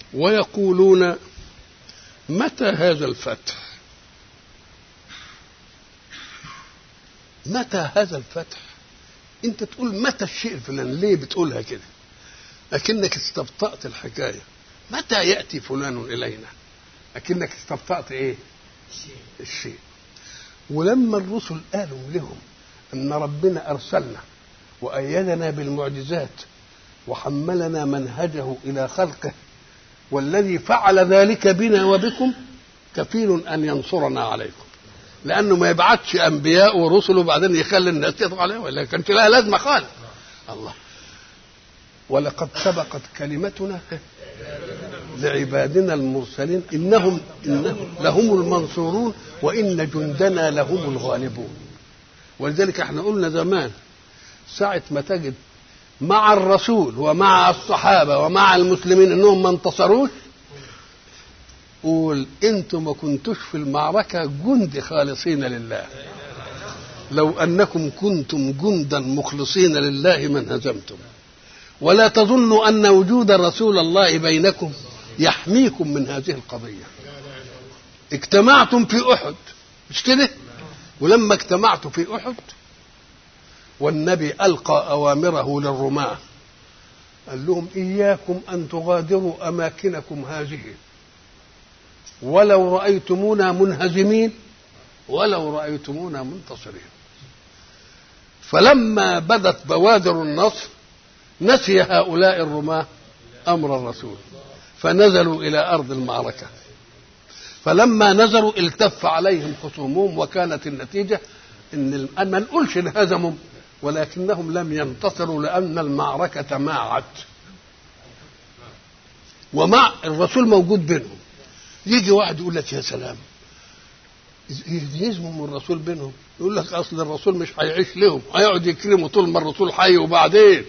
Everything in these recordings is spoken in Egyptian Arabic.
ويقولون متى هذا الفتح متى هذا الفتح انت تقول متى الشيء الفلاني ليه بتقولها كده لكنك استبطأت الحكاية متى يأتي فلان إلينا لكنك استبطأت إيه الشيء ولما الرسل قالوا لهم أن ربنا أرسلنا وأيدنا بالمعجزات وحملنا منهجه إلى خلقه والذي فعل ذلك بنا وبكم كفيل أن ينصرنا عليكم لأنه ما يبعتش أنبياء ورسل وبعدين يخلي الناس تطغى عليه ولا كانت لها لازمة خالص الله ولقد سبقت كلمتنا لعبادنا المرسلين إنهم, إنهم لهم المنصورون وإن جندنا لهم الغالبون ولذلك احنا قلنا زمان ساعة ما تجد مع الرسول ومع الصحابة ومع المسلمين انهم ما انتصروش قول انتم ما كنتوش في المعركة جند خالصين لله لو انكم كنتم جندا مخلصين لله ما انهزمتم ولا تظنوا ان وجود رسول الله بينكم يحميكم من هذه القضية اجتمعتم في احد مش كده ولما اجتمعتوا في احد والنبي القى اوامره للرماه قال لهم اياكم ان تغادروا اماكنكم هذه ولو رايتمونا منهزمين ولو رايتمونا منتصرين فلما بدت بوادر النصر نسي هؤلاء الرماه امر الرسول فنزلوا الى ارض المعركه فلما نزلوا التف عليهم خصومهم وكانت النتيجه ان ما نقولش انهزموا ولكنهم لم ينتصروا لأن المعركة تماعت ومع الرسول موجود بينهم يجي واحد يقول لك يا سلام يهزمهم الرسول بينهم يقول لك اصل الرسول مش هيعيش لهم هيقعد يكرمه طول ما الرسول حي وبعدين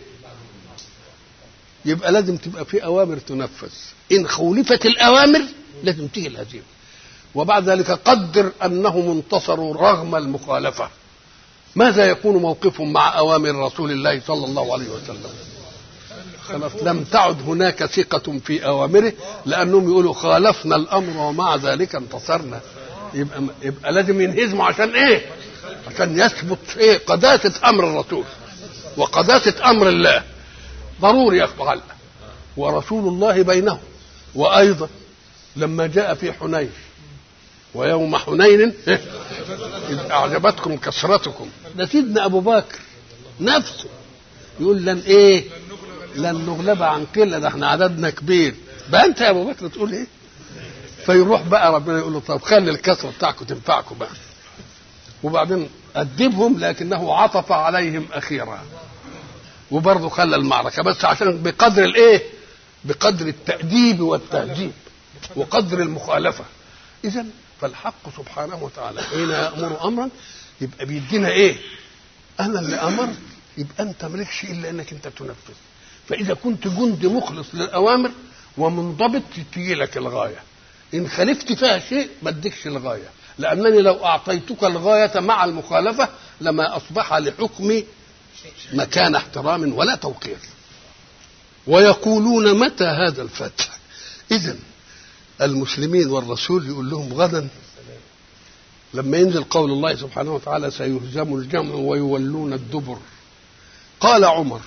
يبقى لازم تبقى في اوامر تنفذ ان خولفت الاوامر لازم تيجي الهزيمه وبعد ذلك قدر انهم انتصروا رغم المخالفه ماذا يكون موقفهم مع اوامر رسول الله صلى الله عليه وسلم خلاص لم تعد هناك ثقة في أوامره لأنهم يقولوا خالفنا الأمر ومع ذلك انتصرنا يبقى يبقى لازم ينهزموا عشان إيه؟ عشان يثبت إيه؟ قداسة أمر الرسول وقداسة أمر الله ضروري يفعل ورسول الله بينهم وأيضا لما جاء في حنين ويوم حنين إذ أعجبتكم كثرتكم ده سيدنا أبو بكر نفسه يقول لن إيه لن نغلب عن قلة ده احنا عددنا كبير بقى أنت يا أبو بكر تقول إيه فيروح بقى ربنا يقول له طب خلي الكثرة بتاعكم تنفعكم بقى وبعدين أدبهم لكنه عطف عليهم أخيرا وبرضه خلى المعركة بس عشان بقدر الإيه بقدر التأديب والتهذيب وقدر المخالفة إذا فالحق سبحانه وتعالى حين يأمر أمرا يبقى بيدينا إيه؟ أنا اللي أمرت يبقى أنت مالكش إلا أنك أنت تنفذ فإذا كنت جندي مخلص للأوامر ومنضبط تجي لك الغاية إن خالفت فيها شيء ما اديكش الغاية لأنني لو أعطيتك الغاية مع المخالفة لما أصبح لحكمي مكان احترام ولا توقير ويقولون متى هذا الفتح إذن المسلمين والرسول يقول لهم غدا لما ينزل قول الله سبحانه وتعالى سيهزم الجمع ويولون الدبر قال عمر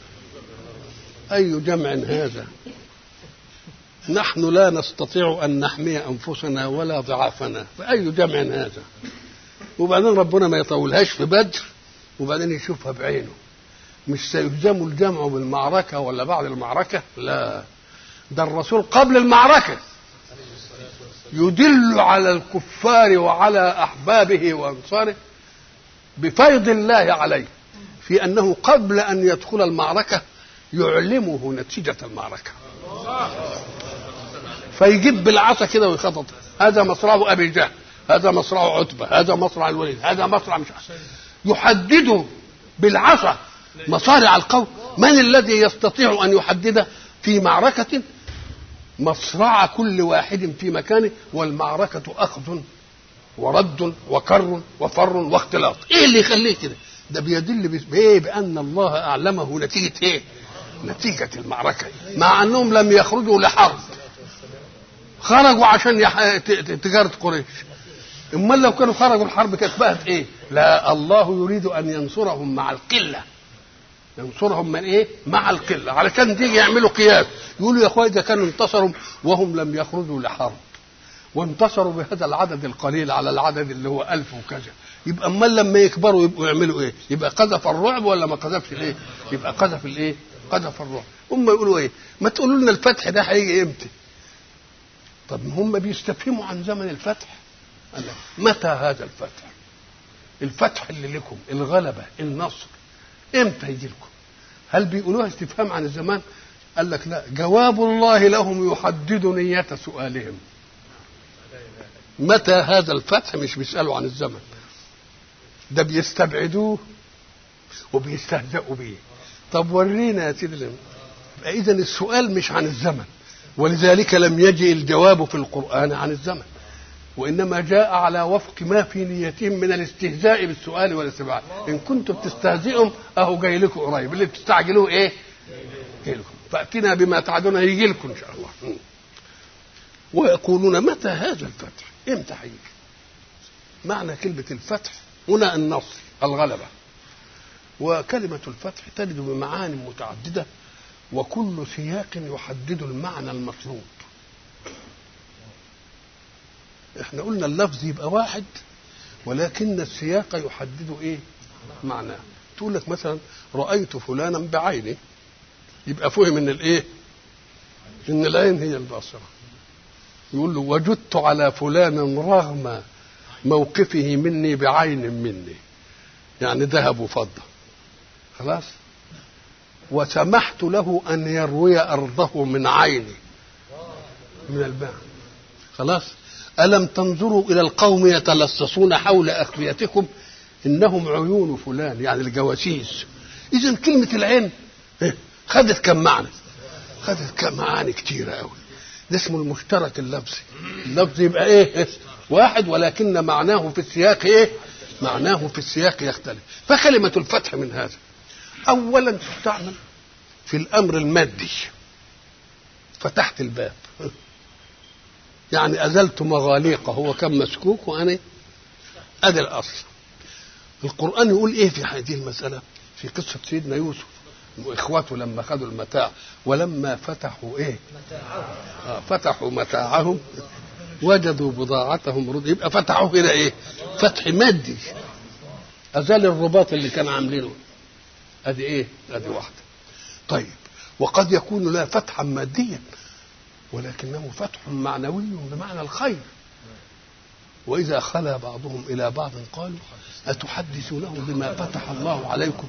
أي جمع هذا نحن لا نستطيع أن نحمي أنفسنا ولا ضعافنا فأي جمع هذا وبعدين ربنا ما يطولهاش في بدر وبعدين يشوفها بعينه مش سيهزم الجمع بالمعركة ولا بعد المعركة لا ده الرسول قبل المعركة يدل على الكفار وعلى احبابه وانصاره بفيض الله عليه في انه قبل ان يدخل المعركه يعلمه نتيجه المعركه فيجيب بالعصا كده ويخطط هذا مصرع ابي جهل هذا مصرع عتبه هذا مصرع الوليد هذا مصرع مش يحدده بالعصا مصارع القوم من الذي يستطيع ان يحدد في معركه مصرع كل واحد في مكانه والمعركة أخذ ورد وكر وفر واختلاط ايه اللي يخليه كده ده بيدل بايه بان الله اعلمه نتيجه ايه نتيجه المعركه مع انهم لم يخرجوا لحرب خرجوا عشان يح... تجاره قريش امال لو كانوا خرجوا الحرب كانت بقت ايه لا الله يريد ان ينصرهم مع القله ينصرهم من ايه مع القله علشان تيجي يعملوا قياس يقولوا يا اخويا اذا كانوا انتصروا وهم لم يخرجوا لحرب وانتصروا بهذا العدد القليل على العدد اللي هو ألف وكذا يبقى امال لما يكبروا يبقوا يعملوا ايه يبقى قذف الرعب ولا ما قذفش الايه يبقى قذف الايه قذف الرعب هم يقولوا ايه ما تقولوا لنا الفتح ده هيجي امتى طب هم بيستفهموا عن زمن الفتح قال متى هذا الفتح الفتح اللي لكم الغلبة النصر امتى يجي لكم هل بيقولوها استفهام عن الزمان قال لك لا جواب الله لهم يحدد نية سؤالهم متى هذا الفتح مش بيسألوا عن الزمن ده بيستبعدوه وبيستهزئوا به طب ورينا يا سيدي اذا السؤال مش عن الزمن ولذلك لم يجئ الجواب في القرآن عن الزمن وإنما جاء على وفق ما في نيتهم من الاستهزاء بالسؤال والاستبعاد إن كنتم تستهزئهم أهو جاي لكم قريب اللي بتستعجلوه إيه؟ جاي لكم فأتنا بما تعدون يجي لكم إن شاء الله ويقولون متى هذا الفتح؟ إمتى هيجي؟ معنى كلمة الفتح هنا النصر الغلبة وكلمة الفتح تجد بمعاني متعددة وكل سياق يحدد المعنى المطلوب احنا قلنا اللفظ يبقى واحد ولكن السياق يحدد ايه معناه تقول لك مثلا رايت فلانا بعيني يبقى فهم ان الايه ان العين هي البصره يقول له وجدت على فلان رغم موقفه مني بعين مني يعني ذهب وفضه خلاص وسمحت له ان يروي ارضه من عيني من الماء خلاص الم تنظروا الى القوم يتلصصون حول اخفيتكم انهم عيون فلان يعني الجواسيس اذا كلمه العين خدت كم معنى خدت كم معاني كتيره قوي ده اسمه المشترك اللفظي اللفظ يبقى ايه واحد ولكن معناه في السياق ايه معناه في السياق يختلف فكلمه الفتح من هذا اولا تستعمل في الامر المادي فتحت الباب يعني ازلت مغاليقه هو كان مسكوك وانا ادي الاصل القران يقول ايه في هذه المساله في قصه سيدنا يوسف واخواته لما خدوا المتاع ولما فتحوا ايه آه فتحوا متاعهم وجدوا بضاعتهم رد يبقى فتحوا الى ايه فتح مادي ازال الرباط اللي كان عاملينه ادي ايه ادي واحده طيب وقد يكون لا فتحا ماديا ولكنه فتح معنوي بمعنى الخير واذا خلا بعضهم الى بعض قالوا اتحدثونهم بما فتح الله عليكم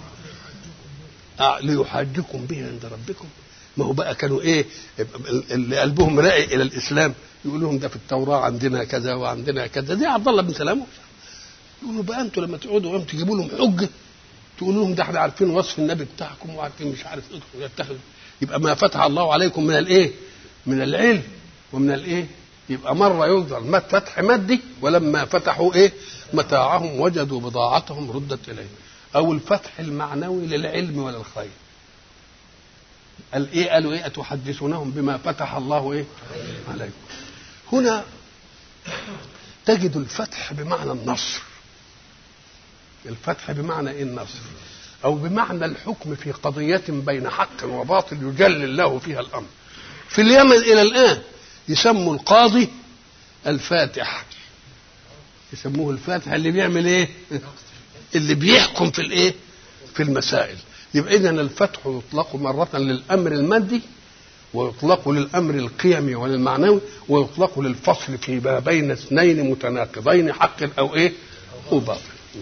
ليحاجكم به عند ربكم ما هو بقى كانوا ايه اللي قلبهم راقي الى الاسلام يقول لهم ده في التوراه عندنا كذا وعندنا كذا دي عبد الله بن سلام يقولوا بقى انتوا لما تقعدوا يوم تجيبوا لهم حجه تقولوا لهم ده احنا عارفين وصف النبي بتاعكم وعارفين مش عارف ايه يتخذ يبقى ما فتح الله عليكم من الايه؟ من العلم ومن الايه؟ يبقى مره ينظر فتح مادي ولما فتحوا ايه؟ متاعهم وجدوا بضاعتهم ردت اليهم او الفتح المعنوي للعلم وللخير قال ايه قالوا ايه اتحدثونهم بما فتح الله ايه عليكم هنا تجد الفتح بمعنى النصر الفتح بمعنى ايه النصر او بمعنى الحكم في قضية بين حق وباطل يجل الله فيها الامر في اليمن الى الان يسموا القاضي الفاتح يسموه الفاتح اللي بيعمل ايه اللي بيحكم في الايه في المسائل يبقى اذا الفتح يطلق مرة للامر المادي ويطلق للامر القيمي وللمعنوي ويطلق للفصل فيما بين اثنين متناقضين حق او ايه او باطل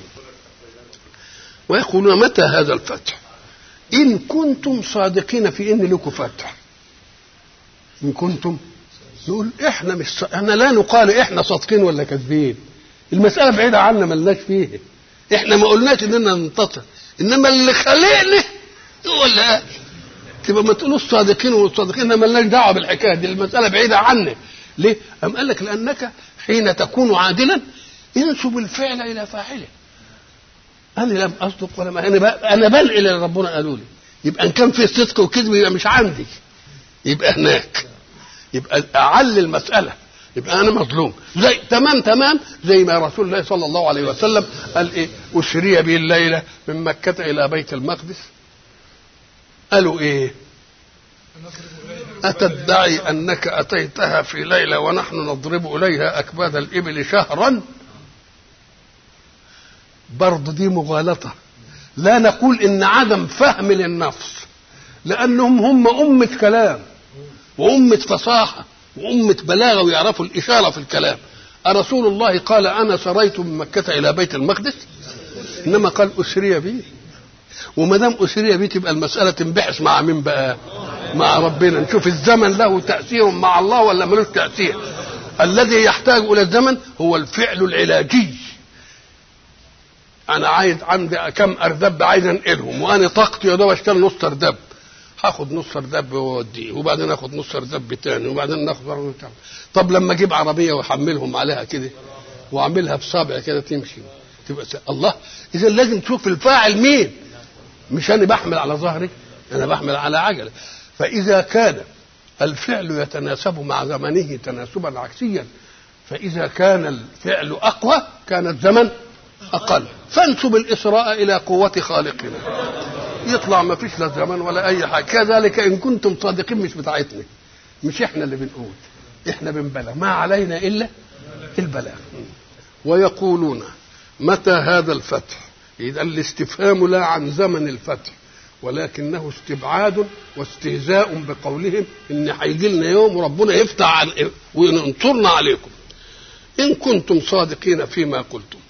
ويقولون متى هذا الفتح ان كنتم صادقين في ان لكم فتح ان كنتم نقول احنا مش ص... احنا لا نقال احنا صادقين ولا كاذبين المساله بعيده عنا ملناش فيه احنا ما قلناش اننا ننتصر انما اللي خلقنا هو اللي قال تبقى ما تقولوش صادقين والصادقين ما لناش دعوه بالحكايه دي المساله بعيده عنا ليه؟ أم قال لك لأنك حين تكون عادلا انسب الفعل إلى فاعله أنا لم أصدق ولا ما أنا بقى أنا بنقل اللي ربنا قالوا لي يبقى إن كان في صدق وكذب يبقى مش عندي يبقى هناك يبقى أعل المسألة يبقى انا مظلوم زي تمام تمام زي ما رسول الله صلى الله عليه وسلم قال ايه اسري به الليله من مكه الى بيت المقدس قالوا ايه أتدعي أنك أتيتها في ليلة ونحن نضرب إليها أكباد الإبل شهرا برضه دي مغالطة لا نقول إن عدم فهم للنص لأنهم هم أمة كلام وأمة فصاحة وأمة بلاغة ويعرفوا الإشارة في الكلام أرسول الله قال أنا سريت من مكة إلى بيت المقدس إنما قال أسري بي وما دام أسري بي تبقى المسألة تنبحث مع مين بقى؟ مع ربنا نشوف الزمن له تأثير مع الله ولا ملوش تأثير الذي يحتاج إلى الزمن هو الفعل العلاجي أنا عايز عندي كم أردب عايز أنقلهم وأنا طاقتي يا دوب أشتغل نص أردب هاخد نص أردب وأوديه وبعدين آخد نص أردب تاني وبعدين ناخد أردب تاني طب لما أجيب عربية وأحملهم عليها كده وأعملها بصابع كده تمشي تبقى س... الله إذا لازم تشوف الفاعل مين مش أنا بحمل على ظهري أنا بحمل على عجلة فإذا كان الفعل يتناسب مع زمنه تناسبا عكسيا فإذا كان الفعل أقوى كان الزمن أقل فانسب الإسراء إلى قوة خالقنا يطلع ما فيش لا زمن ولا أي حاجة كذلك إن كنتم صادقين مش بتاعتنا مش إحنا اللي بنقول إحنا بنبلغ ما علينا إلا البلاغ ويقولون متى هذا الفتح إذا الاستفهام لا عن زمن الفتح ولكنه استبعاد واستهزاء بقولهم ان هيجي لنا يوم ربنا يفتح وينصرنا عليكم ان كنتم صادقين فيما قلتم